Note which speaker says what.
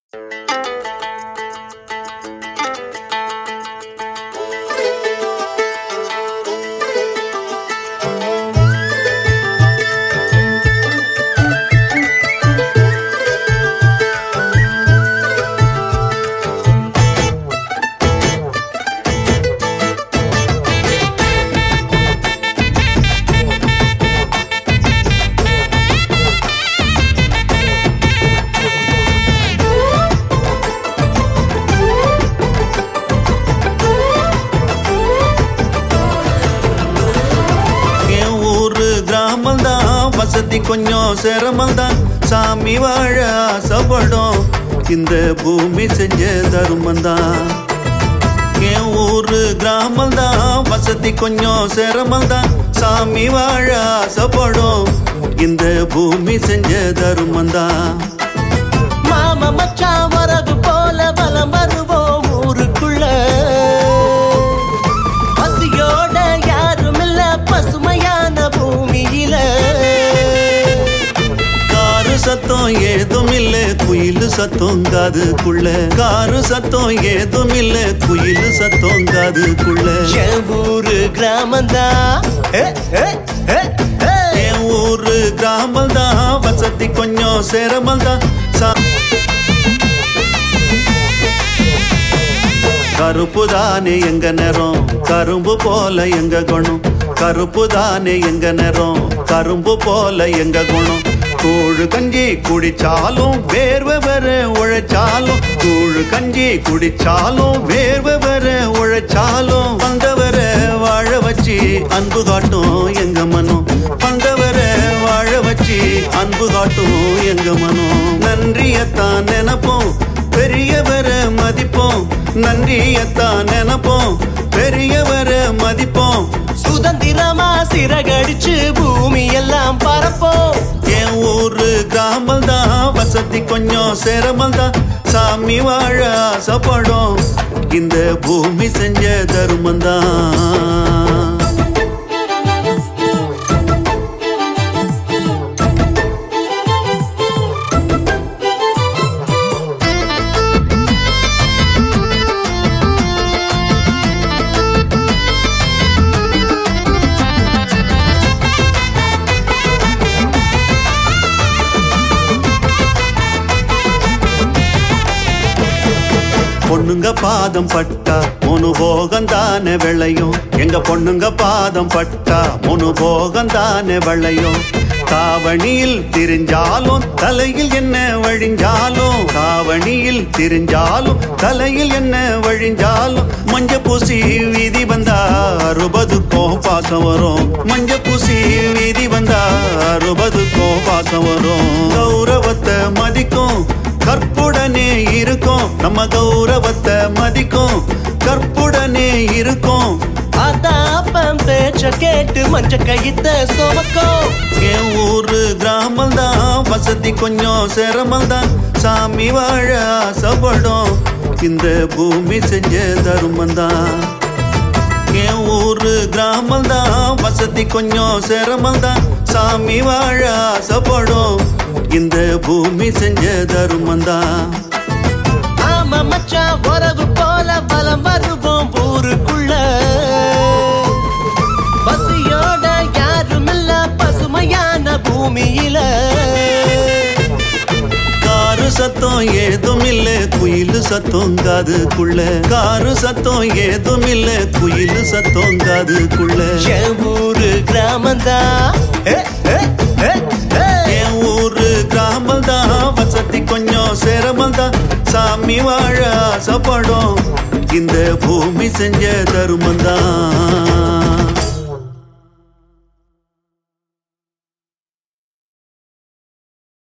Speaker 1: என் ஊரு கிராமம் தான் வசதி கொஞ்சம் சிரமம் தான் சாமி வாழ ஆசைப்படும் இந்த பூமி செஞ்ச தருமம் தான் என் ஊரு கிராமம் தான் வசதி கொஞ்சம் சிரமம் தான் சாமி வாழ ஆசைப்படும் இந்த பூமி செஞ்ச தருமம் தான்
Speaker 2: மாம மச்சான் வரது போல பலம் வருவோம் ஊருக்குள்ள பசியோட யாரும் இல்ல பசுமையான பூமியில
Speaker 1: காரு சத்தம் ஏதும் இல்ல குயில் சத்தம் காதுக்குள்ள காரு சத்தம் ஏதும் இல்ல குயில் சத்தம் காதுக்குள்ள
Speaker 2: என் ஊரு கிராமந்தான் ஏ, ஏ, ஏ, ஏ.
Speaker 1: என் ஊரு கிராமம் தான் வசதி கொஞ்சம் சிரமம் தான் சா- கருப்பு தானே எங்க நிறம் கரும்பு போல எங்க குணம் கருப்பு தானே எங்க நிறம் கரும்பு போல எங்க குணம் கூழு கஞ்சி குடிச்சாலும் வேர்வை வர உழைச்சாலும் கூழு கஞ்சி குடிச்சாலும் வேர்வை வர உழைச்சாலும் வந்தவர வாழ வச்சு அன்பு காட்டும் எங்க மனம் வந்தவர வாழ வச்சு அன்பு காட்டும் எங்க மனம் நன்றியத்தான் நினைப்போம் பெரியவர மதிப்போம் நன்றியத்தான் நினைப்போம் பெரியவர மதிப்போம்
Speaker 2: சுதந்திரமா சிறகடிச்சு பூமி எல்லாம் பரப்போம்
Speaker 1: என் ஊரு கிராமம் தான் வசதி கொஞ்சம் சிரமம் தான் சாமி வாழ ஆசைப்படும் இந்த பூமி செஞ்ச தருமம் தான் பொண்ணுங்க பாதம் பட்டா முனு போகம் தானே விளையும் எங்க பொண்ணுங்க பாதம் பட்டா முனு போகம் தானே விளையும் காவணியில் திரிஞ்சாலும் தலையில் என்ன வழிஞ்சாலும் காவணியில் திரிஞ்சாலும் தலையில் என்ன வழிஞ்சாலும் மஞ்ச பூசி வீதி வந்தா அறுபதுக்கும் பாசம் வரும் மஞ்ச பூசி வீதி வந்தா அறுபதுக்கும் பாசம் வரும் கௌரவத்தை மதிக்கும் கற்புடனே இருக்கும் நம்ம கௌரவத்தை மதிக்கும் கற்புடனே இருக்கும்
Speaker 2: அதாப்பம் பேச்ச கேட்டு மஞ்ச கைத்த சுமக்கும்
Speaker 1: என் ஊரு கிராமம் தான் வசதி கொஞ்சம் சிரமம் தான் சாமி வாழ ஆசைப்படும் இந்த பூமி செஞ்ச தருமம் தான் என் ஊரு கிராமம் தான் வசதி கொஞ்சம் சிரமம் தான் சாமி வாழ ஆசைப்படும் இந்த பூமி செஞ்ச தருமம் தான்
Speaker 2: ஆமா மச்சான் உறவு போல பலம் வருவோம் ஊருக்குள்ள பசியோட யாரும் இல்ல பசுமையான பூமியில
Speaker 1: காரு சத்தம் ஏதும் இல்ல குயில் சத்தம் காதுக்குள்ள காரு சத்தம் ஏதும் இல்ல குயில் சத்தம் காதுக்குள்ள
Speaker 2: என் ஊரு கிராமந்தான் ஏ, ஏ, ஏ, ஏ.
Speaker 1: என் ஊரு கிராமம் தான் வசதி கொஞ்சம் சிரமம் தான் சாமி வாழ ஆசைப்படும் இந்த பூமி செஞ்ச தருமம் தான்